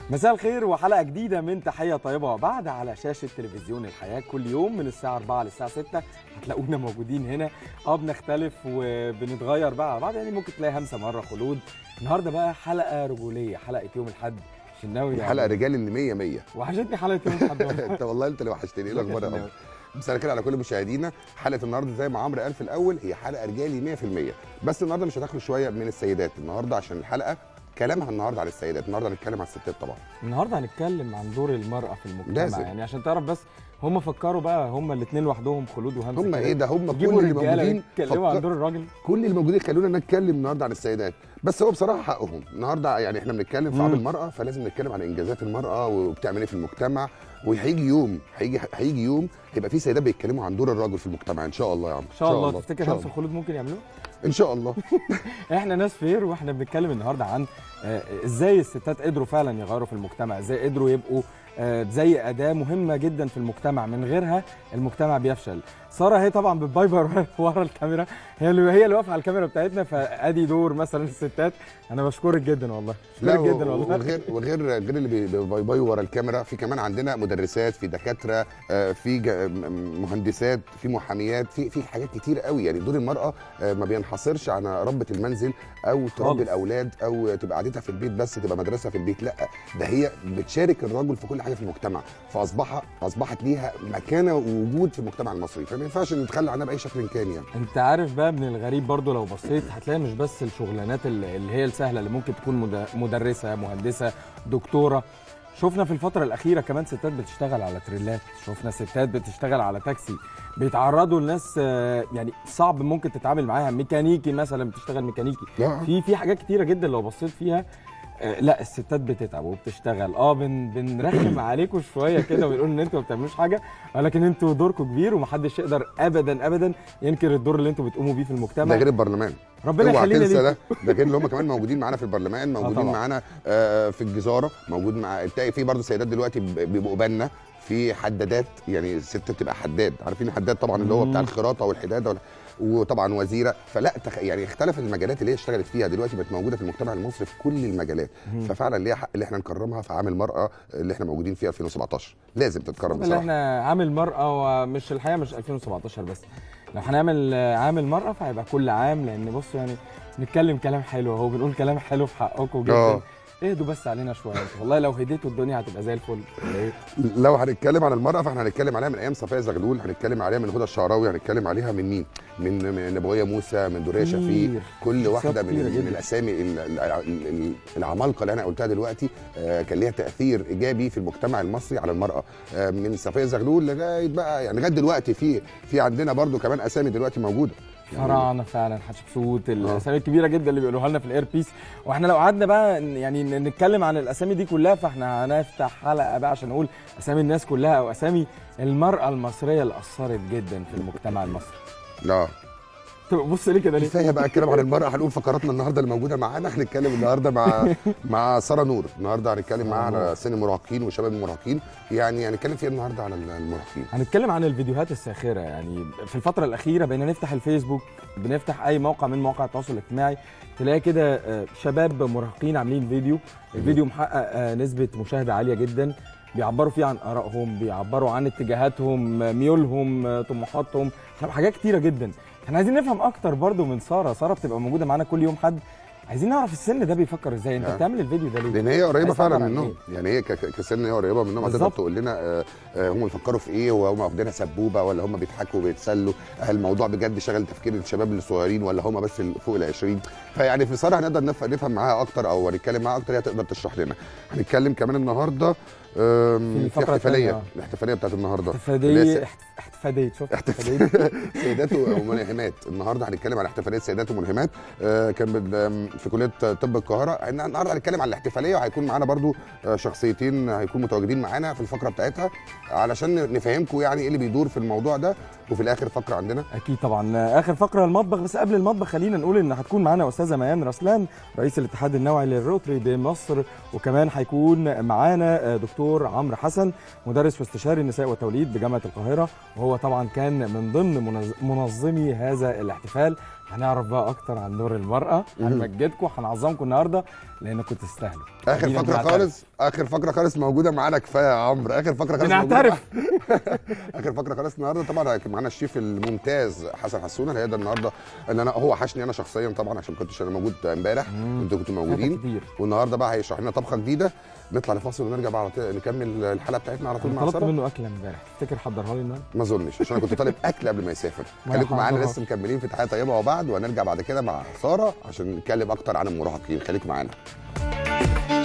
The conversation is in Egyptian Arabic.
مساء الخير وحلقه جديده من تحيه طيبه وبعد على شاشه تلفزيون الحياه كل يوم من الساعه 4 للساعه 6 هتلاقونا موجودين هنا اه بنختلف وبنتغير بقى على بعض يعني ممكن تلاقي همسه مره خلود النهارده بقى حلقه رجوليه حلقه يوم الاحد شناوي يعني حلقه رجال اللي 100 100 وحشتني حلقه يوم الاحد والله. انت والله انت اللي وحشتني ايه الاخبار يا شناوي. عمرو مساء الخير على كل مشاهدينا حلقه النهارده زي ما عمرو قال في الاول هي حلقه رجالي 100% بس النهارده مش هتاخلوا شويه من السيدات النهارده عشان الحلقه كلامها النهارده على السيدات النهارده هنتكلم على الستات طبعا النهارده هنتكلم عن دور المراه في المجتمع لازم. يعني عشان تعرف بس هم فكروا بقى هم الاثنين لوحدهم خلود وهمسه هم كده. ايه ده هم كل يجيبوا اللي رجاله موجودين يتكلموا عن فكر- دور الراجل كل اللي موجودين خلونا نتكلم النهارده عن السيدات بس هو بصراحه حقهم النهارده يعني احنا بنتكلم في مم. عمل المراه فلازم نتكلم عن انجازات المراه وبتعمل ايه في المجتمع وهيجي يوم هيجي هيجي يوم هيبقى في سيدات بيتكلموا عن دور الرجل في المجتمع ان شاء الله يا عم ان شاء الله تفتكر إن شاء همسه الله. خلود ممكن يعملوه ان شاء الله احنا ناس فير واحنا بنتكلم النهارده عن آه، ازاي الستات قدروا فعلا يغيروا في المجتمع ازاي قدروا يبقوا آه، زي اداه مهمه جدا في المجتمع من غيرها المجتمع بيفشل ساره هي طبعا بتبايبر ورا الكاميرا هي اللي هي اللي واقفه على الكاميرا بتاعتنا فادي دور مثلا الستات انا بشكرك جدا والله لا بشكرك جدا و- والله وغير وغير غير اللي بي- بيبايبايوا ورا الكاميرا في كمان عندنا مدرسات في دكاتره آه، في جا- م- مهندسات في محاميات في في حاجات كتير قوي يعني دور المراه آه، ما بينحصرش على ربة المنزل او خالص. تربي الاولاد او تبقى قعدتها في البيت بس تبقى مدرسه في البيت لا ده هي بتشارك الرجل في كل حاجه في المجتمع فاصبح اصبحت ليها مكانه ووجود في المجتمع المصري فما ينفعش نتخلى عنها باي شكل كان يعني انت عارف بقى من الغريب برضو لو بصيت هتلاقي مش بس الشغلانات اللي اللي هي السهله اللي ممكن تكون مد- مدرسه مهندسه دكتوره شفنا في الفترة الأخيرة كمان ستات بتشتغل على تريلات، شفنا ستات بتشتغل على تاكسي، بيتعرضوا لناس آه، يعني صعب ممكن تتعامل معاها، ميكانيكي مثلا بتشتغل ميكانيكي، لا في في حاجات كتيرة جدا لو بصيت فيها آه، لا الستات بتتعب وبتشتغل اه بن بنرخم عليكم شويه كده ونقول ان انتوا ما بتعملوش حاجه ولكن انتوا دوركم كبير ومحدش يقدر ابدا ابدا ينكر الدور اللي انتوا بتقوموا بيه في ده المجتمع غير البرلمان ربنا اوعى يخلينا تنسى ليكم ده ده غير اللي هم كمان موجودين معانا في البرلمان موجودين طبعا. معانا آه، في الجزاره موجود مع تلاقي في برضه سيدات دلوقتي ب- بيبقوا بنا في حدادات يعني الست بتبقى حداد عارفين الحداد طبعا اللي هو بتاع مم. الخراطه والحداده وال- وطبعا وزيره فلا تخ... يعني اختلفت المجالات اللي هي اشتغلت فيها دلوقتي بقت موجوده في المجتمع المصري في كل المجالات مم. ففعلا ليها حق اللي احنا نكرمها في عام المراه اللي احنا موجودين فيه 2017 لازم تتكرم اللي بصراحه احنا عامل مرأة ومش الحقيقة مش 2017 بس لو هنعمل آه، عامل مرأة فهيبقى كل عام لأن بصوا يعني نتكلم كلام حلو اهو بنقول كلام حلو في حقكم جدا آه. اهدوا بس علينا شوية والله لو هديتوا الدنيا هتبقى زي الفل ولا إيه؟ لو هنتكلم عن المرأة فاحنا هنتكلم عليها من أيام صفية زغلول هنتكلم عليها من هدى الشعراوي هنتكلم عليها من مين؟ من من نبوية موسى من دورية كتير. شفيق كل شخصيات واحدة من, كتيرة من جدا. الأسامي ال- ال- ال- ال- العمالقة اللي أنا قلتها دلوقتي آه، كان ليها تأثير إيجابي في المجتمع المصري على المرأة آه، من صفية زغلول لغاية بقى يعني لغاية دلوقتي في في عندنا برضو كمان أسامي دلوقتي موجودة يعني فراعنة فعلا حتشبسوت الاسامي الكبيره جدا اللي بيقولوها لنا في الاير بيس واحنا لو قعدنا بقى ن- يعني ن- نتكلم عن الاسامي دي كلها فاحنا هنفتح حلقه بقى عشان نقول اسامي الناس كلها او اسامي المراه المصريه اللي اثرت جدا في المجتمع المصري لا طب بص ليه كده ليه كفايه بقى الكلام عن المرأة هنقول فقراتنا النهارده اللي موجودة معانا هنتكلم النهارده مع مع سارة نور النهارده هنتكلم معاها على سن المراهقين وشباب المراهقين يعني هنتكلم فيها النهارده على المراهقين هنتكلم عن الفيديوهات الساخره يعني في الفتره الاخيره بقينا نفتح الفيسبوك بنفتح اي موقع من مواقع التواصل الاجتماعي تلاقي كده آه، شباب مراهقين عاملين فيديو الفيديو محقق آه، نسبه مشاهده عاليه جدا بيعبروا فيه عن ارائهم بيعبروا عن اتجاهاتهم آه، ميولهم آه، طموحاتهم حاجات كتيره جدا احنا عايزين نفهم اكتر برضو من ساره ساره بتبقى موجوده معانا كل يوم حد عايزين نعرف السن ده بيفكر ازاي انت آه. بتعمل الفيديو ده ليه لان هي قريبه عايز فعلا تعبر عن منهم يعني هي ك- ك- كسن هي قريبه منهم هتقدر بالظبط. تقول لنا آه، آه، هم بيفكروا في ايه وهم واخدينها سبوبه ولا هم بيضحكوا وبيتسلوا هل الموضوع بجد شغل تفكير الشباب الصغيرين ولا هم بس ال- فوق ال 20 فيعني في ساره هنقدر نف- نفهم معاها اكتر او نتكلم معاها اكتر هي تقدر تشرح لنا هنتكلم كمان النهارده آم، في في الفقرة احتفاليه التانية. الاحتفاليه بتاعت النهارده اللي هي احتفاديه س- احت- احتفاديه شفت احتفاديه سيدات وملهمات النهارده هنتكلم عن احتفاليه سيدات وملهمات آه، كان بال- آم، في كليه طب القاهره إن النهارده هنتكلم عن الاحتفاليه وهيكون معانا برضو آه، شخصيتين هيكونوا متواجدين معانا في الفقره بتاعتها علشان نفهمكم يعني ايه اللي بيدور في الموضوع ده وفي الاخر فقره عندنا اكيد طبعا اخر فقره المطبخ بس قبل المطبخ خلينا نقول ان هتكون معانا استاذه ميان رسلان رئيس الاتحاد النوعي للروتري بمصر وكمان هيكون معانا دكتور عمرو حسن مدرس واستشاري النساء والتوليد بجامعه القاهره وهو طبعا كان من ضمن منظ- منظمي هذا الاحتفال هنعرف بقى اكتر عن دور المراه مهم. هنمجدكم هنعظمكم النهارده لانكم تستاهلوا اخر خلينا فقره بنعترف. خالص اخر فقره خالص موجوده معانا كفايه يا عمرو اخر فقره خالص موجودة بنعترف اخر فقره خالص النهارده طبعا هيكون معانا الشيف الممتاز حسن حسونه اللي هيقدر النهارده ان انا هو وحشني انا شخصيا طبعا عشان ما كنتش انا موجود امبارح مم. انتوا كنتوا فاتك موجودين كتير والنهارده بقى هيشرح لنا طبخه جديده نطلع لفاصل ونرجع بقى على طول نكمل الحلقه بتاعتنا على طول انا مع طلبت ساره منه اكله امبارح تفتكر حضرها لي النهارده ما اظنش عشان انا كنت طالب اكل قبل ما يسافر ما خليكم معانا حضرها. لسه مكملين في تحيه طيبه وبعد وهنرجع بعد كده مع ساره عشان نتكلم اكتر عن المراهقين خليكم معانا